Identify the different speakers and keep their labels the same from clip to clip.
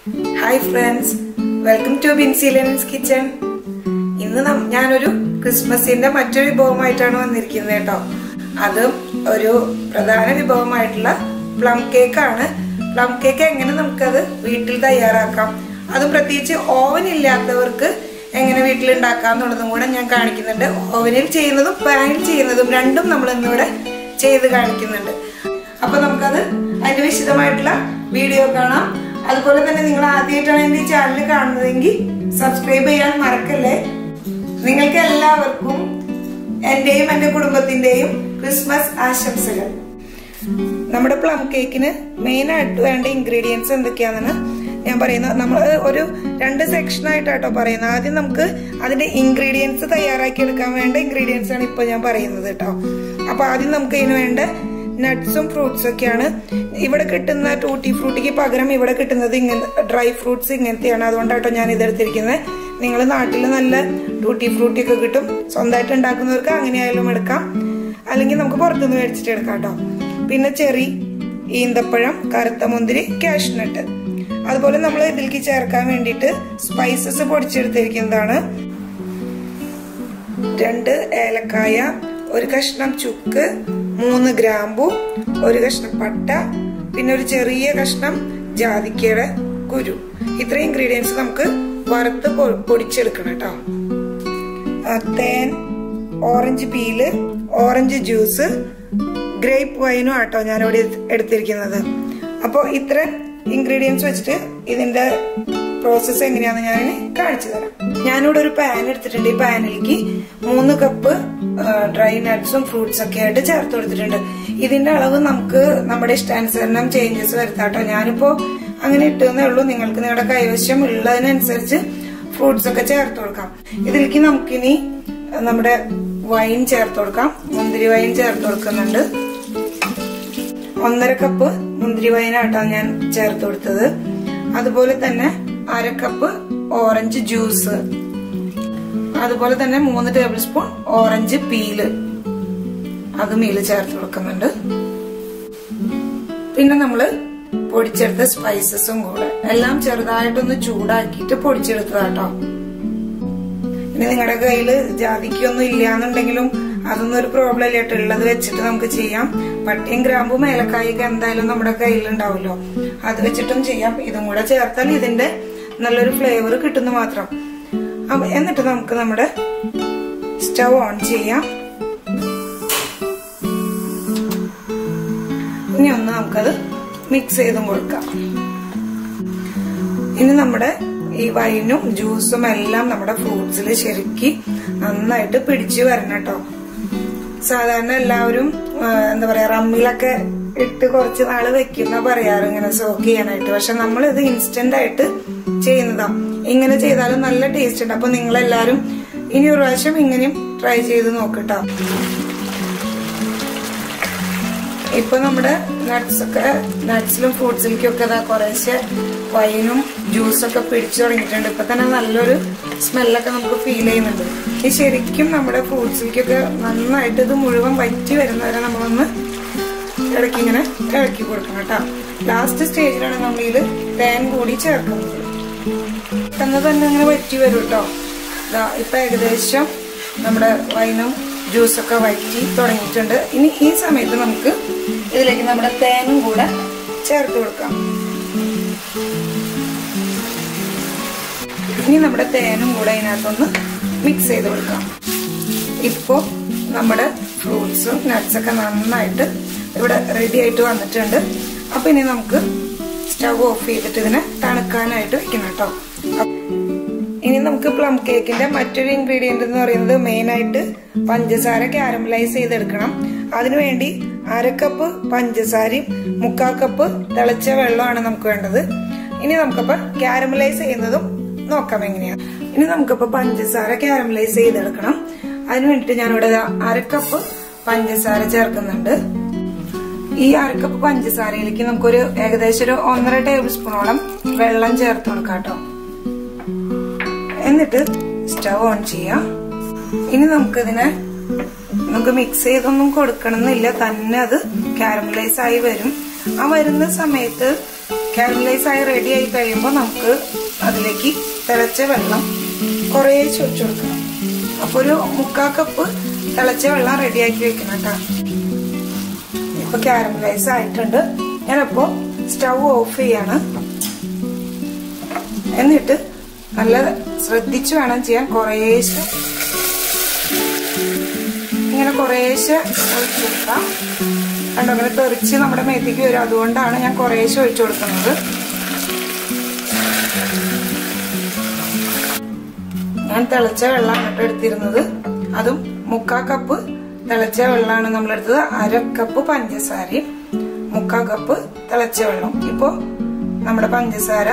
Speaker 1: hi friends welcome to Binsy Lenan's kitchen ഇന്ന് നം- ഞാനൊരു ക്രിസ്മസിന്റെ മറ്റൊരു വിഭവമായിട്ടാണ് വന്നിരിക്കുന്നത് കേട്ടോ അതും ഒരു പ്രധാന വിഭവമായിട്ടുള്ള പ്ലം കേക്ക് ആണ് പ്ലം കേക്ക് എങ്ങനെ നമുക്കത് വീട്ടിൽ തയ്യാറാക്കാം അതും പ്രത്യേകിച്ച് ഓവൻ ഇല്ലാത്തവർക്ക് എങ്ങനെ വീട്ടിൽ ഉണ്ടാക്കാം എന്നുള്ളതും കൂടെ ഞാൻ കാണിക്കുന്നുണ്ട് ഓവനിൽ ചെയ്യുന്നതും പാനിൽ ചെയ്യുന്നതും രണ്ടും നമ്മൾ ഇന്നിവിടെ ചെയ്ത് കാണിക്കുന്നുണ്ട് അപ്പൊ നമുക്കത് അതിന്റെ വിശദമായിട്ടുള്ള വീഡിയോ കാണാം അതുപോലെ തന്നെ നിങ്ങൾ ആദ്യമായിട്ടാണ് എന്റെ ഈ ചാനൽ കാണുന്നതെങ്കിൽ സബ്സ്ക്രൈബ് ചെയ്യാൻ മറക്കല്ലേ നിങ്ങൾക്ക് എല്ലാവർക്കും എന്റെയും എന്റെ കുടുംബത്തിന്റെയും ക്രിസ്മസ് ആശംസകൾ നമ്മുടെ പ്ലം കേക്കിന് മെയിൻ ആയിട്ട് വേണ്ട ഇൻഗ്രീഡിയൻസ് എന്തൊക്കെയാണെന്ന് ഞാൻ പറയുന്നത് നമ്മൾ ഒരു രണ്ട് സെക്ഷൻ ആയിട്ടാട്ടോ പറയുന്നത് ആദ്യം നമുക്ക് അതിന്റെ ഇൻഗ്രീഡിയൻസ് തയ്യാറാക്കി എടുക്കാൻ വേണ്ട ഇൻഗ്രീഡിയൻസ് ആണ് ഇപ്പൊ ഞാൻ പറയുന്നത് കേട്ടോ അപ്പൊ ആദ്യം നമുക്ക് ഇതിന് വേണ്ട നട്ട്സും ഫ്രൂട്ട്സും ഒക്കെയാണ് ഇവിടെ കിട്ടുന്ന ടൂട്ടി ഫ്രൂട്ടിക്ക് പകരം ഇവിടെ കിട്ടുന്നത് ഇങ്ങനെ ഡ്രൈ ഫ്രൂട്ട്സ് ഇങ്ങനത്തെയാണ് അതുകൊണ്ടാട്ടോ ഞാൻ ഇതെടുത്തിരിക്കുന്നത് നിങ്ങൾ നാട്ടിൽ നല്ല ടൂട്ടി ഫ്രൂട്ടി ഒക്കെ കിട്ടും സ്വന്തമായിട്ട് ഉണ്ടാക്കുന്നവർക്ക് അങ്ങനെയായാലും എടുക്കാം അല്ലെങ്കിൽ നമുക്ക് പുറത്തുനിന്ന് മേടിച്ചിട്ട് എടുക്കാം കേട്ടോ പിന്നെ ചെറി ഈന്തപ്പഴം കറുത്ത മുന്തിരി കാഷ്നട്ട് അതുപോലെ നമ്മൾ ഇതിലേക്ക് ചേർക്കാൻ വേണ്ടിയിട്ട് സ്പൈസസ് പൊടിച്ചെടുത്തിരിക്കുന്നതാണ് രണ്ട് ഏലക്കായ ഒരു കഷ്ണം ചുക്ക് മൂന്ന് ഗ്രാമ്പു ഒരു കഷ്ണം പട്ട പിന്നെ ഒരു ചെറിയ കഷ്ണം ജാതിക്കയുടെ കുരു ഇത്രയും ഇൻഗ്രീഡിയൻസ് നമുക്ക് വറുത്ത് പൊ- പൊടിച്ചെടുക്കണം കേട്ടോ ആ, തേൻ orange peel orange juice grape വൈനും ആട്ടോ ഞാനിവിടെ എടുത്തിരിക്കുന്നത് അപ്പോൾ ഇത്ര ഇൻഗ്രീഡിയൻസ് വെച്ചിട്ട് ഇതിന്റെ പ്രോസസ്സ് എങ്ങനെയാണെന്ന് ഞാൻ കാണിച്ചു തരാം ഞാനിവിടെ ഒരു പാൻ എടുത്തിട്ടുണ്ട് ഈ പാനിലേക്ക് മൂന്ന് കപ്പ് ഡ്രൈ നട്ട്സും ഫ്രൂട്ട്സ് ഒക്കെ ആയിട്ട് ചേർത്ത് കൊടുത്തിട്ടുണ്ട് ഇതിന്റെ അളവ് നമുക്ക് നമ്മുടെ ഇഷ്ടാനുസരണം ചേഞ്ചസ് വരുത്താട്ടോ ഞാനിപ്പോ അങ്ങനെ ഇട്ടുന്നേ ഉള്ളൂ നിങ്ങൾക്ക് നിങ്ങളുടെ കൈവശം ഉള്ളതിനനുസരിച്ച് ഫ്രൂട്ട്സ് ഒക്കെ ചേർത്ത് കൊടുക്കാം ഇതിലേക്ക് നമുക്കിനി നമ്മുടെ വൈൻ ചേർത്ത് കൊടുക്കാം മുന്തിരി വൈൻ ചേർത്ത് കൊടുക്കുന്നുണ്ട് ഒന്നര കപ്പ് മുന്തിരി വൈനായിട്ടാണ് ഞാൻ ചേർത്ത് കൊടുത്തത് അതുപോലെ തന്നെ അര കപ്പ് ഓറഞ്ച് ജ്യൂസ് അതുപോലെ തന്നെ മൂന്ന് ടേബിൾ സ്പൂൺ ഓറഞ്ച് പീല് അതും ഇതിൽ ചേർത്ത് കൊടുക്കുന്നുണ്ട് പിന്നെ നമ്മള് പൊടിച്ചെടുത്ത സ്പൈസസും കൂടെ എല്ലാം ചെറുതായിട്ടൊന്ന് ചൂടാക്കിയിട്ട് പൊടിച്ചെടുത്തതാട്ടോ ഇനി നിങ്ങളുടെ കയ്യില് ജാതിക്കൊന്നും ഇല്ലാന്നുണ്ടെങ്കിലും അതൊന്നും ഒരു പ്രോബ്ലം ഇല്ല കേട്ടോ ഉള്ളത് വെച്ചിട്ട് നമുക്ക് ചെയ്യാം പട്ടിയും ഗ്രാമ്പും ഏലക്കായൊക്കെ എന്തായാലും നമ്മുടെ കയ്യിലുണ്ടാവുമല്ലോ അത് വെച്ചിട്ടും ചെയ്യാം ഇതും കൂടെ ചേർത്താൽ ഇതിന്റെ നല്ലൊരു ഫ്ലേവർ കിട്ടുന്നു മാത്രം അപ്പൊ എന്നിട്ട് നമുക്ക് നമ്മുടെ സ്റ്റൗ ഓൺ ചെയ്യാം ഇനി ഒന്ന് നമുക്കത് മിക്സ് ചെയ്തും കൊടുക്കാം ഇനി നമ്മുടെ ഈ വൈനും ജ്യൂസും എല്ലാം നമ്മുടെ ഫ്രൂട്ട്സിൽ ശരിക്ക് നന്നായിട്ട് പിടിച്ചു വരണം കേട്ടോ സാധാരണ എല്ലാവരും ആ, എന്താ പറയാ റമ്മിലൊക്കെ ഇട്ട് കുറച്ച് നാള് വെക്കുന്ന പറയാറ് ഇങ്ങനെ സോക്ക് ചെയ്യാനായിട്ട് പക്ഷെ നമ്മൾ ഇത് ഇൻസ്റ്റന്റ് ആയിട്ട് ചെയ്യുന്നതാ ഇങ്ങനെ ചെയ്താലും നല്ല ടേസ്റ്റ് ഉണ്ട് അപ്പൊ നിങ്ങൾ എല്ലാരും ഇനി ഒരു പ്രാവശ്യം ഇങ്ങനെയും ട്രൈ ചെയ്ത് നോക്കട്ടോ ഇപ്പൊ നമ്മുടെ നട്ട്സ് ഒക്കെ നട്ട്സിലും ഫ്രൂട്ട്സിലേക്കും ഒക്കെ ഇതാ കുറേശ്ശെ വൈനും ജ്യൂസൊക്കെ പിടിച്ചു തുടങ്ങിയിട്ടുണ്ട് ഇപ്പൊ തന്നെ നല്ലൊരു സ്മെല്ലൊക്കെ നമുക്ക് ഫീൽ ചെയ്യുന്നുണ്ട് ഈ ശരിക്കും നമ്മുടെ ഫ്രൂട്ട്സിലേക്കൊക്കെ നന്നായിട്ട് ഇത് മുഴുവൻ വറ്റി വരുന്നവരെ നമ്മളൊന്ന് ഇടയ്ക്ക് ഇങ്ങനെ ഇളക്കി കൊടുക്കണം കേട്ടോ ലാസ്റ്റ് സ്റ്റേജിലാണ് നമ്മൾ ഇത് തേൻ കൂടി ചേർക്കുന്നത് പെട്ടെന്ന് തന്നെ ഇങ്ങനെ വറ്റി വരും കേട്ടോ ദാ ഇപ്പൊ ഏകദേശം നമ്മുടെ വൈനും ജ്യൂസൊക്കെ വറ്റി തുടങ്ങിയിട്ടുണ്ട് ഇനി ഈ സമയത്ത് നമുക്ക് ഇതിലേക്ക് നമ്മുടെ തേനും കൂടെ ചേർത്ത് കൊടുക്കാം ഇനി നമ്മുടെ തേനും കൂടെ ഇതിനകത്തൊന്ന് മിക്സ് ചെയ്ത് കൊടുക്കാം ഇപ്പോ നമ്മുടെ ഫ്രൂട്ട്സും നട്ട്സൊക്കെ നന്നായിട്ട് ഇവിടെ റെഡി ആയിട്ട് വന്നിട്ടുണ്ട് അപ്പൊ ഇനി നമുക്ക് സ്റ്റവ് ഓഫ് ചെയ്തിട്ട് ഇതിനെ തണുക്കാനായിട്ട് വെക്കണം കേട്ടോ ഇനി നമുക്ക് പ്ലം കേക്കിന്റെ മറ്റൊരു ഇൻഗ്രീഡിയന്റ് എന്ന് പറയുന്നത് മെയിൻ ആയിട്ട് പഞ്ചസാര കാരമലൈസ് ചെയ്തെടുക്കണം അതിനുവേണ്ടി അര കപ്പ് പഞ്ചസാരയും മുക്കാൽ കപ്പ് തിളച്ച വെള്ളമാണ് നമുക്ക് വേണ്ടത് ഇനി നമുക്കപ്പോ കാരമലൈസ് ചെയ്യുന്നതും നോക്കാം എങ്ങനെയാ ഇനി നമുക്കപ്പോ പഞ്ചസാര കാരമലൈസ് ചെയ്തെടുക്കണം അതിന് വേണ്ടിട്ട് ഞാനിവിടെ ദാ അര കപ്പ് പഞ്ചസാര ചേർക്കുന്നുണ്ട് ഈ അരക്കപ്പ് പഞ്ചസാരയിലേക്ക് നമുക്കൊരു ഏകദേശം ഒരു ഒന്നര ടേബിൾ സ്പൂണോളം വെള്ളം ചേർത്ത് കൊടുക്കാം കേട്ടോ എന്നിട്ട് സ്റ്റവ് ഓൺ ചെയ്യാം ഇനി നമുക്കിതിനെ നമുക്ക് മിക്സ് ചെയ്തൊന്നും കൊടുക്കണം എന്നില്ല തന്നെ അത് കാരമലൈസ് ആയി വരും ആ വരുന്ന സമയത്ത് കാരമലൈസ് ആയി റെഡി ആയി കഴിയുമ്പോൾ നമുക്ക് അതിലേക്ക് തിളച്ച വെള്ളം കുറേശ്ശെ ഒഴിച്ചു കൊടുക്കണം അപ്പോൾ ഒരു മുക്കാൽ കപ്പ് തിളച്ച വെള്ളം റെഡിയാക്കി വെക്കണം കേട്ടോ ഇപ്പൊ കാരമലൈസ് ആയിട്ടുണ്ട് ഞാനപ്പോ സ്റ്റൗ ഓഫ് ചെയ്യാണ് എന്നിട്ട് നല്ല ശ്രദ്ധിച്ചു വേണം ചെയ്യാൻ കുറേശ്ശെ ഇങ്ങനെ കുറേശ്ശെ ഒഴിച്ചു കൊടുക്കാം കണ്ടോ അങ്ങനെ തെറിച്ച് നമ്മുടെ മേത്തേക്ക് വരും അതുകൊണ്ടാണ് ഞാൻ കുറേശ്ശെ ഒഴിച്ചു കൊടുക്കുന്നത് ഞാൻ തിളച്ച വെള്ളമാണ് കേട്ടോ എടുത്തിരുന്നത് അതും മുക്കാ കപ്പ് തിളച്ച വെള്ളമാണ് നമ്മൾ എടുത്തത് അര കപ്പ് പഞ്ചസാരയും മുക്കാ കപ്പ് തിളച്ച വെള്ളം ഇപ്പോ നമ്മുടെ പഞ്ചസാര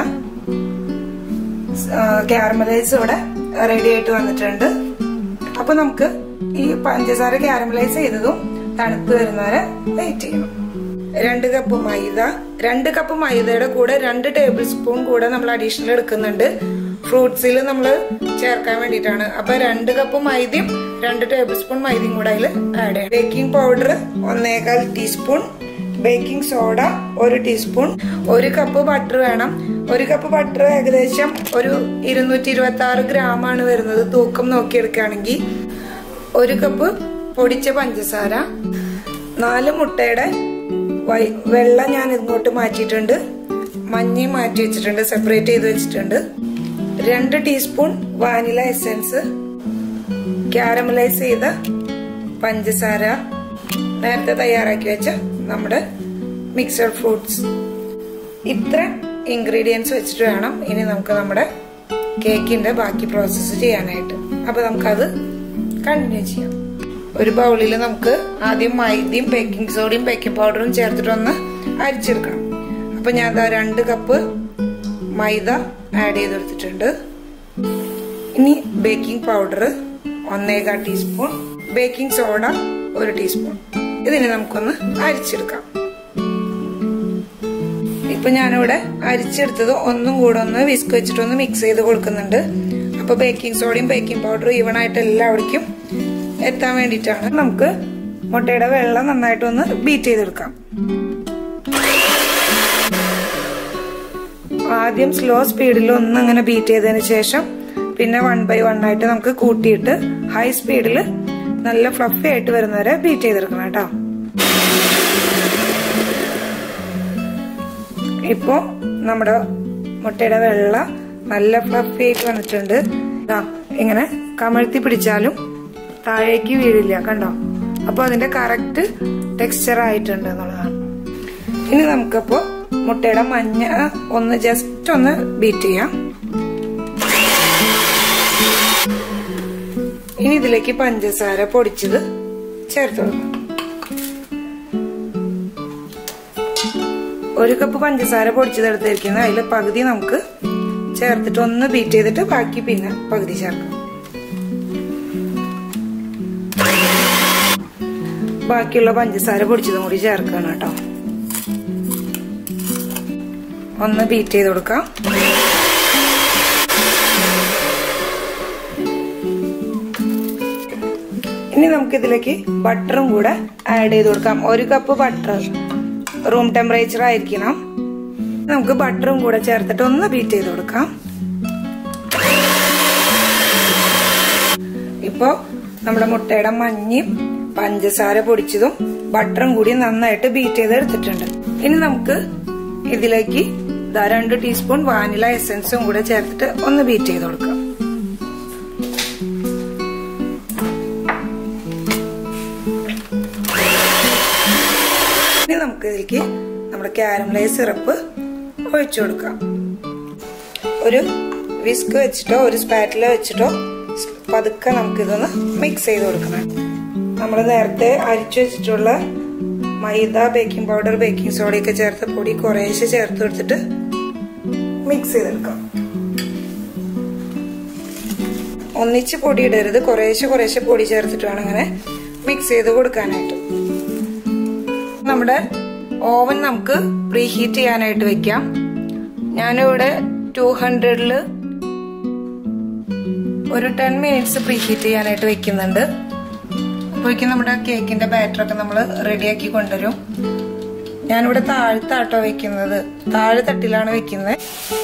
Speaker 1: ക്യാരമലൈസ് ഇവിടെ റെഡി ആയിട്ട് വന്നിട്ടുണ്ട് അപ്പൊ നമുക്ക് ഈ പഞ്ചസാര ക്യാരമലൈസ് ചെയ്തതും തണുത്ത് വരുന്നവരെ വെയിറ്റ് ചെയ്യണം രണ്ട് കപ്പ് മൈദ രണ്ട് കപ്പ് മൈദയുടെ കൂടെ രണ്ട് ടേബിൾ സ്പൂൺ കൂടെ നമ്മൾ അഡീഷണൽ എടുക്കുന്നുണ്ട് ഫ്രൂട്ട്സിൽ നമ്മൾ ചേർക്കാൻ വേണ്ടിയിട്ടാണ് അപ്പൊ രണ്ട് കപ്പ് മൈദയും രണ്ട് ടേബിൾ സ്പൂൺ മൈദയും കൂടെ അതിൽ ആഡ് ചെയ്യാം ബേക്കിംഗ് പൗഡർ ഒന്നേകാൽ ടീസ്പൂൺ ബേക്കിംഗ് സോഡ ഒരു ടീസ്പൂൺ ഒരു കപ്പ് ബട്ടർ വേണം ഒരു കപ്പ് ബട്ടർ ഏകദേശം ഒരു ഇരുന്നൂറ്റി ഇരുപത്തി ആറ് ഗ്രാം ആണ് വരുന്നത് തൂക്കം നോക്കിയെടുക്കുകയാണെങ്കിൽ ഒരു കപ്പ് പൊടിച്ച പഞ്ചസാര നാല് മുട്ടയുടെ വെള്ള ഞാൻ ഇങ്ങോട്ട് മാറ്റിയിട്ടുണ്ട് മഞ്ഞയും മാറ്റി വെച്ചിട്ടുണ്ട് സെപ്പറേറ്റ് ചെയ്ത് വെച്ചിട്ടുണ്ട് രണ്ട് ടീസ്പൂൺ വാനില എസെൻസ് ക്യാരമലൈസ് ചെയ്ത പഞ്ചസാര നേരത്തെ തയ്യാറാക്കി വെച്ച നമ്മുടെ മിക്സഡ് ഫ്രൂട്ട്സ് ഇത്ര ഇൻഗ്രീഡിയൻസ് വെച്ചിട്ട് വേണം ഇനി നമുക്ക് നമ്മുടെ കേക്കിന്റെ ബാക്കി പ്രോസസ്സ് ചെയ്യാനായിട്ട് അപ്പൊ നമുക്കത് കണ്ടിന്യൂ ചെയ്യാം ഒരു ബൗളിൽ നമുക്ക് ആദ്യം മൈദയും ബേക്കിംഗ് സോഡയും ബേക്കിംഗ് പൗഡറും ചേർത്തിട്ടൊന്ന് അരിച്ചെടുക്കണം അപ്പൊ ഞാൻ അതാ രണ്ട് കപ്പ് മൈദ ആഡ് ചെയ്തെടുത്തിട്ടുണ്ട് ഇനി ബേക്കിംഗ് പൗഡർ ഒന്നേകാൽ ടീസ്പൂൺ ബേക്കിംഗ് സോഡ ഒരു ടീസ്പൂൺ ഇതിനെ നമുക്കൊന്ന് അരിച്ചെടുക്കാം ഇപ്പൊ ഞാനിവിടെ അരിച്ചെടുത്തത് ഒന്നും കൂടെ ഒന്ന് വിസ്ക് വെച്ചിട്ടൊന്ന് മിക്സ് ചെയ്ത് കൊടുക്കുന്നുണ്ട് അപ്പൊ ബേക്കിംഗ് സോഡയും ബേക്കിംഗ് പൗഡറും ഈവൺ ആയിട്ട് എല്ലാവിടേക്കും എത്താൻ വേണ്ടിയിട്ടാണ് നമുക്ക് മുട്ടയുടെ വെള്ളം നന്നായിട്ടൊന്ന് ബീറ്റ് ചെയ്തെടുക്കാം ആദ്യം സ്ലോ സ്പീഡിൽ ഒന്ന് അങ്ങനെ ബീറ്റ് ചെയ്തതിന് ശേഷം പിന്നെ വൺ ബൈ വൺ ആയിട്ട് നമുക്ക് കൂട്ടിയിട്ട് ഹൈ സ്പീഡിൽ നല്ല ഫ്ലഫി ആയിട്ട് വരുന്നവരെ ബീറ്റ് ചെയ്തെടുക്കണം കേട്ടോ ഇപ്പോ നമ്മുടെ മുട്ടയുടെ വെള്ള നല്ല ഫ്ലഫി ആയിട്ട് വന്നിട്ടുണ്ട് ഇങ്ങനെ കമഴ്ത്തി പിടിച്ചാലും താഴേക്ക് വീഴില്ല കണ്ടോ അപ്പൊ അതിന്റെ കറക്റ്റ് ടെക്സ്ചർ ആയിട്ടുണ്ട് എന്നുള്ളതാണ് ഇനി നമുക്കപ്പോ മുട്ടയുടെ മഞ്ഞ ഒന്ന് ജസ്റ്റ് ഒന്ന് ബീറ്റ് ചെയ്യാം ഇനി ഇതിലേക്ക് പഞ്ചസാര പൊടിച്ചത് ചേർത്ത് കൊടുക്കാം ഒരു കപ്പ് പഞ്ചസാര പൊടിച്ചത് എടുത്തിരിക്കുന്നത് അതിൽ പകുതി നമുക്ക് ചേർത്തിട്ട് ഒന്ന് ബീറ്റ് ചെയ്തിട്ട് ബാക്കി പിന്നെ പകുതി ചേർക്കാം ബാക്കിയുള്ള പഞ്ചസാര പൊടിച്ചതും കൂടി ചേർക്കണം കേട്ടോ ഒന്ന് ബീറ്റ് ചെയ്ത് കൊടുക്കാം ഇനി നമുക്ക് ഇതിലേക്ക് ബട്ടറും കൂടെ ആഡ് ചെയ്ത് കൊടുക്കാം ഒരു കപ്പ് ബട്ടർ റൂം ടെമ്പറേച്ചർ ആയിരിക്കണം നമുക്ക് ബട്ടറും കൂടെ ചേർത്തിട്ട് ഒന്ന് ബീറ്റ് ചെയ്ത് കൊടുക്കാം ഇപ്പോ നമ്മുടെ മുട്ടയുടെ മഞ്ഞയും പഞ്ചസാര പൊടിച്ചതും ബട്ടറും കൂടി നന്നായിട്ട് ബീറ്റ് ചെയ്ത് എടുത്തിട്ടുണ്ട് ഇനി നമുക്ക് ഇതിലേക്ക് രണ്ട് ടീസ്പൂൺ വാനില എസൻസും കൂടെ ചേർത്തിട്ട് ഒന്ന് ബീറ്റ് ചെയ്ത് കൊടുക്കാം ഇനി നമുക്ക് ഇതിലേക്ക് നമ്മുടെ കാരമലൈസ് സിറപ്പ് ഒഴിച്ചു കൊടുക്കാം ഒരു വിസ്ക് വെച്ചിട്ടോ ഒരു സ്പാറ്റില വെച്ചിട്ടോ പതുക്കെ നമുക്കിതൊന്ന് മിക്സ് ചെയ്ത് കൊടുക്കണം നമ്മൾ നേരത്തെ അരിച്ചു വെച്ചിട്ടുള്ള മൈദ ബേക്കിംഗ് പൗഡർ ബേക്കിംഗ് സോഡയൊക്കെ ചേർത്ത പൊടി കുറേശ്ശെ ചേർത്ത് കൊടുത്തിട്ട് മിക്സ് ചെയ്തെടുക്കാം ഒന്നിച്ച് പൊടി ഇടരുത് കുറേശ്ശെ കുറേശ്ശെ പൊടി ചേർത്തിട്ട് വേണം അങ്ങനെ മിക്സ് ചെയ്ത് കൊടുക്കാനായിട്ട് നമ്മുടെ ഓവൻ നമുക്ക് പ്രീ ഹീറ്റ് ചെയ്യാനായിട്ട് വെക്കാം ഞാനിവിടെ ടു ഹൺഡ്രഡില് ഒരു ടെൻ മിനിറ്റ്സ് പ്രീ ഹീറ്റ് ചെയ്യാനായിട്ട് വെക്കുന്നുണ്ട് അപ്പോഴേക്കും നമ്മുടെ കേക്കിന്റെ ബാറ്ററൊക്കെ നമ്മൾ റെഡിയാക്കി കൊണ്ടുവരും ഞാനിവിടെ താഴത്താട്ടോ വെക്കുന്നത് താഴെ തട്ടിലാണ് വെക്കുന്നത്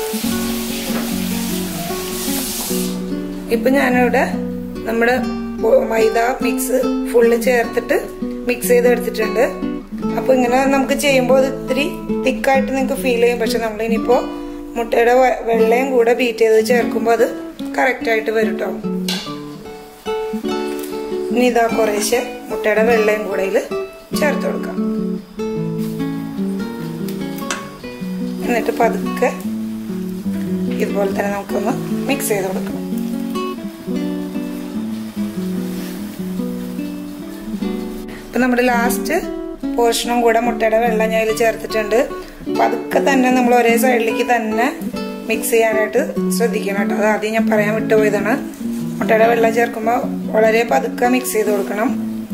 Speaker 1: ഇപ്പൊ ഞാനിവിടെ നമ്മുടെ മൈദ മിക്സ് ഫുള്ള് ചേർത്തിട്ട് മിക്സ് ചെയ്ത് എടുത്തിട്ടുണ്ട് അപ്പൊ ഇങ്ങനെ നമുക്ക് ചെയ്യുമ്പോൾ അത് ഇത്തിരി തിക്കായിട്ട് നിങ്ങൾക്ക് ഫീൽ ചെയ്യും പക്ഷെ നമ്മൾ ഇനിയിപ്പോ മുട്ടയുടെ വെള്ളയും കൂടെ ബീറ്റ് ചെയ്ത് ചേർക്കുമ്പോൾ അത് കറക്റ്റ് ആയിട്ട് വരും കേട്ടോ ഇനി ഇതാ കുറേശ്ശെ മുട്ടയുടെ വെള്ളയും കൂടെ ഇതിൽ ചേർത്ത് കൊടുക്കാം എന്നിട്ട് പതുക്കെ ഇതുപോലെ തന്നെ നമുക്കൊന്ന് മിക്സ് ചെയ്ത് കൊടുക്കാം ഇപ്പൊ നമ്മുടെ ലാസ്റ്റ് പോർഷനും കൂടെ മുട്ടയുടെ വെള്ളം ഞാൻ ഇതിൽ ചേർത്തിട്ടുണ്ട് പതുക്കെ തന്നെ നമ്മൾ ഒരേ സൈഡിലേക്ക് തന്നെ മിക്സ് ചെയ്യാനായിട്ട് ശ്രദ്ധിക്കണം കേട്ടോ അത് ആദ്യം ഞാൻ പറയാൻ വിട്ടുപോയതാണ് മുട്ടയുടെ വെള്ളം ചേർക്കുമ്പോൾ വളരെ പതുക്കെ മിക്സ് ചെയ്ത് കൊടുക്കണം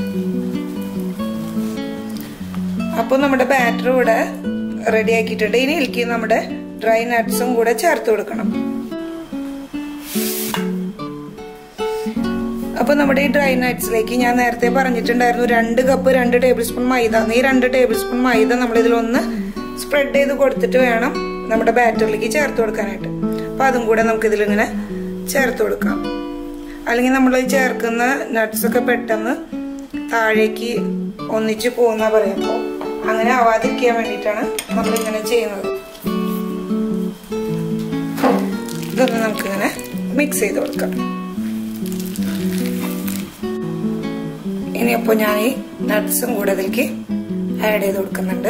Speaker 1: അപ്പോൾ നമ്മുടെ ബാറ്റർ ഇവിടെ റെഡി ആക്കിയിട്ടുണ്ട് ഇനി ഇതിലേക്ക് നമ്മുടെ ഡ്രൈ നട്ട്സും കൂടെ ചേർത്ത് കൊടുക്കണം അപ്പൊ നമ്മുടെ ഈ ഡ്രൈ നട്ട്സിലേക്ക് ഞാൻ നേരത്തെ പറഞ്ഞിട്ടുണ്ടായിരുന്നു രണ്ട് കപ്പ് രണ്ട് ടേബിൾ സ്പൂൺ മൈദ ഈ രണ്ട് ടേബിൾ സ്പൂൺ മൈദ നമ്മൾ ഇതിലൊന്ന് സ്പ്രെഡ് ചെയ്ത് കൊടുത്തിട്ട് വേണം നമ്മുടെ ബാറ്ററിലേക്ക് ചേർത്ത് കൊടുക്കാനായിട്ട് അപ്പൊ അതും കൂടെ നമുക്ക് ഇതിലിങ്ങനെ ചേർത്ത് കൊടുക്കാം അല്ലെങ്കിൽ നമ്മൾ ചേർക്കുന്ന നട്ട്സ് ഒക്കെ പെട്ടെന്ന് താഴേക്ക് ഒന്നിച്ച് പോകുന്ന പറയുമ്പോൾ അങ്ങനെ ആവാതിരിക്കാൻ വേണ്ടിയിട്ടാണ് നമ്മൾ ഇങ്ങനെ ചെയ്യുന്നത് ഇതൊന്ന് നമുക്കിങ്ങനെ മിക്സ് ചെയ്ത് കൊടുക്കാം ഇനിയപ്പോൾ ഞാൻ ഈ നട്ട്സും കൂടെ ഇതിലേക്ക് ആഡ് ചെയ്ത് കൊടുക്കുന്നുണ്ട്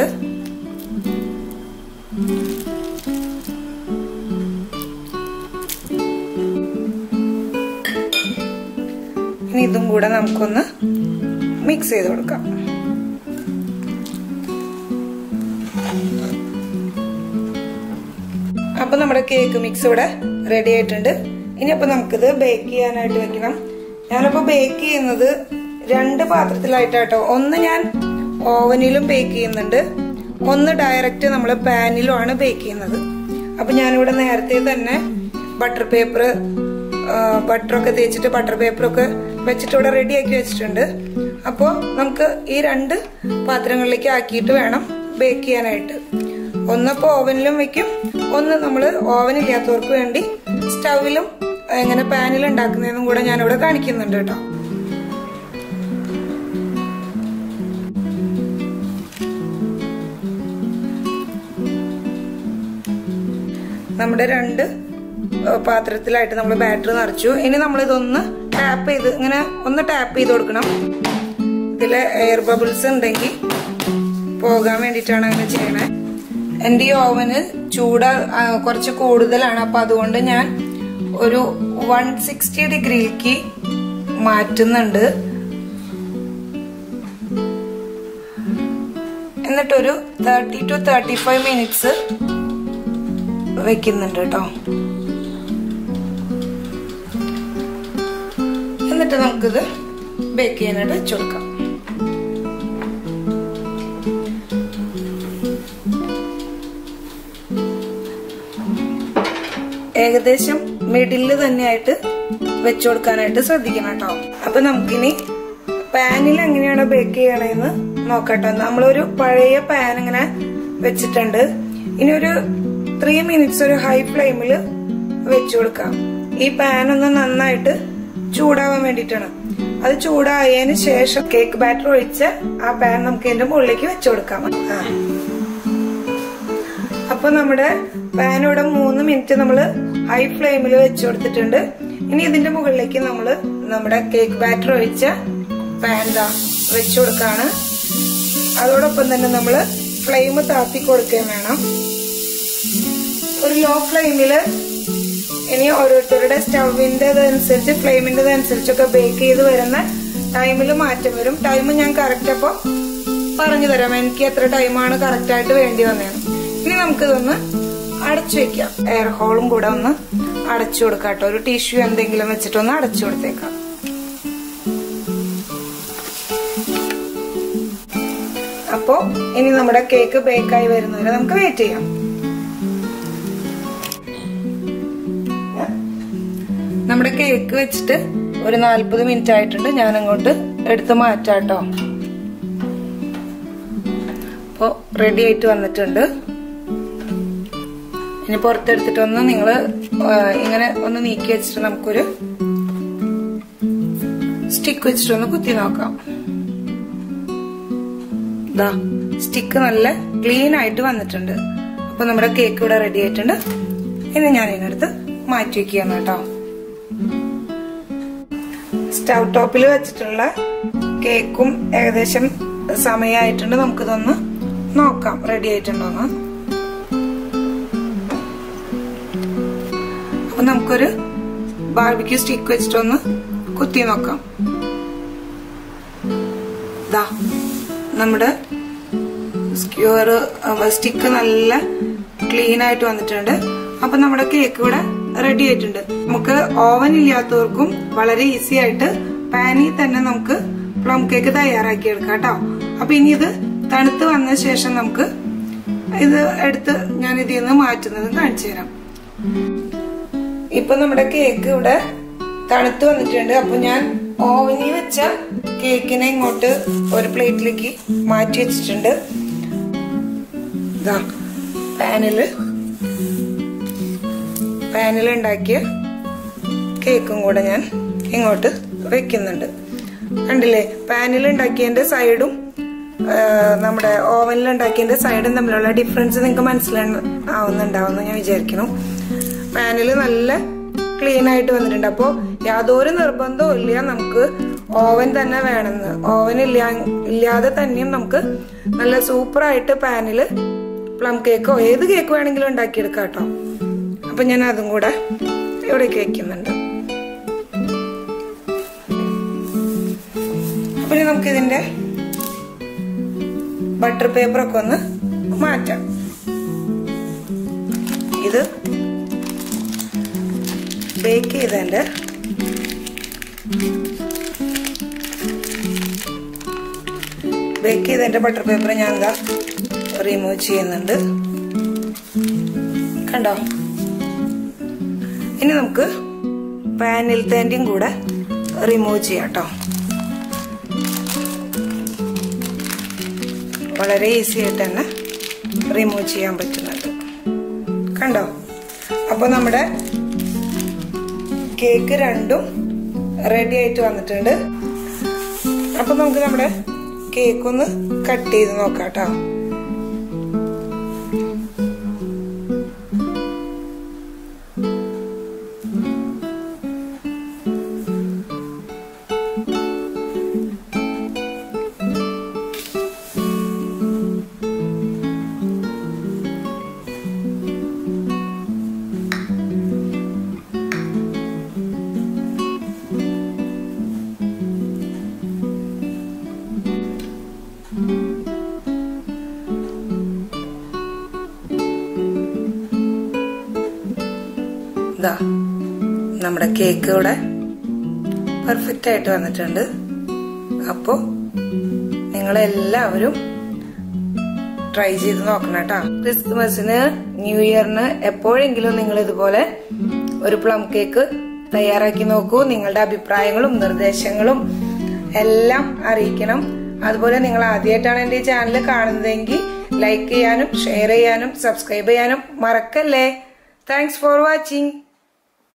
Speaker 1: ഇനി ഇതും കൂടെ നമുക്കൊന്ന് മിക്സ് ചെയ്ത് കൊടുക്കാം അപ്പൊ നമ്മുടെ കേക്ക് മിക്സ് ഇവിടെ റെഡി ആയിട്ടുണ്ട് ഇനി അപ്പൊ നമുക്കിത് ബേക്ക് ചെയ്യാനായിട്ട് വെക്കണം ഞാനപ്പോ ബേക്ക് ചെയ്യുന്നത് രണ്ട് പാത്രത്തിലായിട്ടാട്ടോ ഒന്ന് ഞാൻ ഓവനിലും ബേക്ക് ചെയ്യുന്നുണ്ട് ഒന്ന് ഡയറക്റ്റ് നമ്മൾ പാനിലുമാണ് ബേക്ക് ചെയ്യുന്നത് അപ്പൊ ഞാനിവിടെ നേരത്തെ തന്നെ ബട്ടർ പേപ്പർ ബട്ടറൊക്കെ തേച്ചിട്ട് ബട്ടർ പേപ്പറൊക്കെ വെച്ചിട്ട് ഇവിടെ റെഡി ആക്കി വെച്ചിട്ടുണ്ട് അപ്പോൾ നമുക്ക് ഈ രണ്ട് പാത്രങ്ങളിലേക്ക് ആക്കിയിട്ട് വേണം ബേക്ക് ചെയ്യാനായിട്ട് ഒന്നിപ്പോൾ ഓവനിലും വെക്കും ഒന്ന് നമ്മൾ ഓവൻ ഇല്ലാത്തവർക്ക് വേണ്ടി സ്റ്റൗവിലും എങ്ങനെ പാനിൽ ഉണ്ടാക്കുന്നതെന്നും കൂടെ ഞാനിവിടെ കാണിക്കുന്നുണ്ട് കേട്ടോ നമ്മുടെ രണ്ട് പാത്രത്തിലായിട്ട് നമ്മൾ ബാറ്ററി നിറച്ചു ഇനി നമ്മൾ ഇതൊന്ന് ടാപ്പ് ചെയ്ത് ഇങ്ങനെ ഒന്ന് ടാപ്പ് ചെയ്ത് കൊടുക്കണം ഇതിൽ എയർ ബബിൾസ് ഉണ്ടെങ്കിൽ പോകാൻ വേണ്ടിയിട്ടാണ് അങ്ങനെ ചെയ്യണേ എൻ്റെ ഈ ഓവന് ചൂട് കുറച്ച് കൂടുതലാണ് അപ്പൊ അതുകൊണ്ട് ഞാൻ ഒരു വൺ സിക്സ്റ്റി ഡിഗ്രിയിലേക്ക് മാറ്റുന്നുണ്ട് എന്നിട്ടൊരു thirty two thirty five minutes വെക്കുന്നുണ്ട് കേട്ടോ എന്നിട്ട് നമുക്കിത് ബേക്ക് ചെയ്യാനായിട്ട് വെച്ചു കൊടുക്കാം ഏകദേശം മിഡില് തന്നെയായിട്ട് വെച്ചു കൊടുക്കാനായിട്ട് ശ്രദ്ധിക്കണം കേട്ടോ അപ്പൊ നമുക്കിനി പാനിൽ എങ്ങനെയാണ് ബേക്ക് ചെയ്യണേന്ന് നോക്കട്ടോ നമ്മളൊരു പഴയ പാൻ ഇങ്ങനെ വെച്ചിട്ടുണ്ട് ഇനി ഒരു ത്രീ മിനിറ്റ്സ് ഒരു ഹൈ ഫ്ലെയിമിൽ വെച്ചു കൊടുക്കാം ഈ പാൻ ഒന്ന് നന്നായിട്ട് ചൂടാവാൻ വേണ്ടിയിട്ടാണ് അത് ചൂടായതിന് ശേഷം കേക്ക് ബാറ്റർ ഒഴിച്ച് ആ പാൻ നമുക്ക് ഇതിന്റെ മുകളിലേക്ക് വെച്ചു കൊടുക്കാം ആ അപ്പൊ നമ്മുടെ പാൻ ഇവിടെ മൂന്ന് മിനിറ്റ് നമ്മൾ ഹൈ ഫ്ലെയിമിൽ വെച്ചു കൊടുത്തിട്ടുണ്ട് ഇനി ഇതിന്റെ മുകളിലേക്ക് നമ്മൾ നമ്മുടെ കേക്ക് ബാറ്റർ ഒഴിച്ച പാൻ ദാ വെച്ചു കൊടുക്കാണ് അതോടൊപ്പം തന്നെ നമ്മൾ ഫ്ലെയിം താത്തി കൊടുക്കുകയും വേണം ഒരു ലോ ഫ്ലെയിമില് ഇനി ഓരോരുത്തരുടെ സ്റ്റവിന്റെ അനുസരിച്ച് ഫ്ലെയിമിന്റെ അനുസരിച്ചൊക്കെ ബേക്ക് ചെയ്ത് വരുന്ന ടൈമിൽ മാറ്റം വരും ടൈം ഞാൻ കറക്റ്റ് അപ്പൊ പറഞ്ഞു തരാം എനിക്ക് എത്ര ടൈമാണ് കറക്റ്റ് ആയിട്ട് വേണ്ടി വന്നതെന്ന് ഇനി നമുക്കിതൊന്ന് അടച്ചു വെക്കാം എയർ ഹോളും കൂടെ ഒന്ന് അടച്ചു കൊടുക്കാം കേട്ടോ ഒരു ടിഷ്യൂ എന്തെങ്കിലും വെച്ചിട്ട് ഒന്ന് അടച്ചു കൊടുത്തേക്കാം അപ്പോ ഇനി നമ്മുടെ കേക്ക് ബേക്കായി വരുന്നവരെ നമുക്ക് വെയിറ്റ് ചെയ്യാം നമ്മുടെ കേക്ക് വെച്ചിട്ട് ഒരു നാല്പത് മിനിറ്റ് ആയിട്ടുണ്ട് ഞാൻ അങ്ങോട്ട് എടുത്ത് മാറ്റാട്ടോ അപ്പോൾ റെഡി ആയിട്ട് വന്നിട്ടുണ്ട് ഇനി പുറത്തെടുത്തിട്ടൊന്ന് നിങ്ങൾ ഇങ്ങനെ ഒന്ന് നീക്കി വെച്ചിട്ട് നമുക്കൊരു സ്റ്റിക്ക് വെച്ചിട്ടൊന്ന് കുത്തി നോക്കാം ദാ സ്റ്റിക്ക് നല്ല ക്ലീൻ ആയിട്ട് വന്നിട്ടുണ്ട് അപ്പൊ നമ്മുടെ കേക്ക് ഇവിടെ റെഡി ആയിട്ടുണ്ട് ഇനി ഞാൻ ഇതിനടുത്ത് മാറ്റി വെക്കുകയാണ് കേട്ടോ സ്റ്റൗ ടോപ്പിൽ വെച്ചിട്ടുള്ള കേക്കും ഏകദേശം സമയമായിട്ടുണ്ട് നമുക്കിതൊന്ന് നോക്കാം റെഡി ആയിട്ടുണ്ടോന്ന് അപ്പൊ നമുക്കൊരു ബാർബിക്യൂ സ്റ്റിക്ക് വെച്ചിട്ടൊന്ന് കുത്തി നോക്കാം ദാ നമ്മുടെ സ്ക്യൂർ സ്റ്റിക്ക് നല്ല ക്ലീൻ ആയിട്ട് വന്നിട്ടുണ്ട് അപ്പൊ നമ്മുടെ കേക്ക് ഇവിടെ റെഡി ആയിട്ടുണ്ട് നമുക്ക് ഓവൻ ഇല്ലാത്തവർക്കും വളരെ ഈസി ആയിട്ട് പാനിൽ തന്നെ നമുക്ക് പ്ലം കേക്ക് തയ്യാറാക്കി എടുക്കാം കേട്ടോ അപ്പൊ ഇനി ഇത് തണുത്ത് വന്ന ശേഷം നമുക്ക് ഇത് എടുത്ത് ഞാൻ ഇതിൽ നിന്ന് മാറ്റുന്നത് കാണിച്ചു തരാം ഇപ്പൊ നമ്മുടെ കേക്ക് ഇവിടെ തണുത്ത് വന്നിട്ടുണ്ട് അപ്പൊ ഞാൻ ഓവനിൽ വെച്ച കേക്കിനെ ഇങ്ങോട്ട് ഒരു പ്ലേറ്റിലേക്ക് മാറ്റി വെച്ചിട്ടുണ്ട് ഇതാ പാനില് പാനിൽ ഉണ്ടാക്കിയ കേക്കും കൂടെ ഞാൻ ഇങ്ങോട്ട് വെക്കുന്നുണ്ട് കണ്ടില്ലേ പാനിൽ ഉണ്ടാക്കിയതിന്റെ സൈഡും നമ്മുടെ ഓവനിൽ ഉണ്ടാക്കിയതിന്റെ സൈഡും തമ്മിലുള്ള ഡിഫറൻസ് നിങ്ങൾക്ക് മനസ്സിലാവുന്നുണ്ടാവുമെന്ന് ഞാൻ വിചാരിക്കുന്നു പാനിൽ നല്ല ക്ലീൻ ആയിട്ട് വന്നിട്ടുണ്ട് അപ്പോൾ യാതൊരു നിർബന്ധവും ഇല്ല നമുക്ക് ഓവൻ തന്നെ വേണമെന്ന് ഓവൻ ഇല്ല ഇല്ലാതെ തന്നെയും നമുക്ക് നല്ല സൂപ്പറായിട്ട് പാനിൽ പ്ലം കേക്കോ ഏത് കേക്ക് വേണമെങ്കിലും ഉണ്ടാക്കിയെടുക്കാം കേട്ടോ അപ്പൊ ഞാൻ അതും കൂടെ ഇവിടേക്ക് വെക്കുന്നുണ്ട് അപ്പൊ ഇനി നമുക്ക് ഇതിന്റെ ബട്ടർ പേപ്പറൊക്കെ ഒന്ന് മാറ്റാം ഇത് ബേക്ക് ചെയ്തതിന്റെ ബേക്ക് ചെയ്തതിന്റെ ബട്ടർ പേപ്പർ ഞാൻ എന്താ റിമൂവ് ചെയ്യുന്നുണ്ട് കണ്ടോ ഇനി നമുക്ക് പാനിലത്തേന്റെയും കൂടെ റിമൂവ് ചെയ്യാം കേട്ടോ വളരെ ഈസി ആയിട്ട് തന്നെ റിമൂവ് ചെയ്യാൻ പറ്റുന്നുണ്ട് കണ്ടോ അപ്പോൾ നമ്മുടെ കേക്ക് രണ്ടും റെഡി ആയിട്ട് വന്നിട്ടുണ്ട് അപ്പൊ നമുക്ക് നമ്മുടെ കേക്ക് ഒന്ന് കട്ട് ചെയ്ത് നോക്കാം കേട്ടോ ഇതാ നമ്മുടെ കേക്ക് ഇവിടെ പെർഫെക്റ്റ് ആയിട്ട് വന്നിട്ടുണ്ട് അപ്പോൾ നിങ്ങളെല്ലാവരും ട്രൈ ചെയ്ത് നോക്കണം കേട്ടോ ക്രിസ്മസിന് ന്യൂ ഇയറിന് എപ്പോഴെങ്കിലും നിങ്ങൾ ഇതുപോലെ ഒരു പ്ലം കേക്ക് തയ്യാറാക്കി നോക്കൂ നിങ്ങളുടെ അഭിപ്രായങ്ങളും നിർദ്ദേശങ്ങളും എല്ലാം അറിയിക്കണം അതുപോലെ നിങ്ങൾ ആദ്യമായിട്ടാണ് എന്റെ ഈ ചാനൽ കാണുന്നതെങ്കിൽ ലൈക്ക് ചെയ്യാനും ഷെയർ ചെയ്യാനും സബ്സ്ക്രൈബ് ചെയ്യാനും മറക്കല്ലേ താങ്ക്സ് ഫോർ വാച്ചിങ്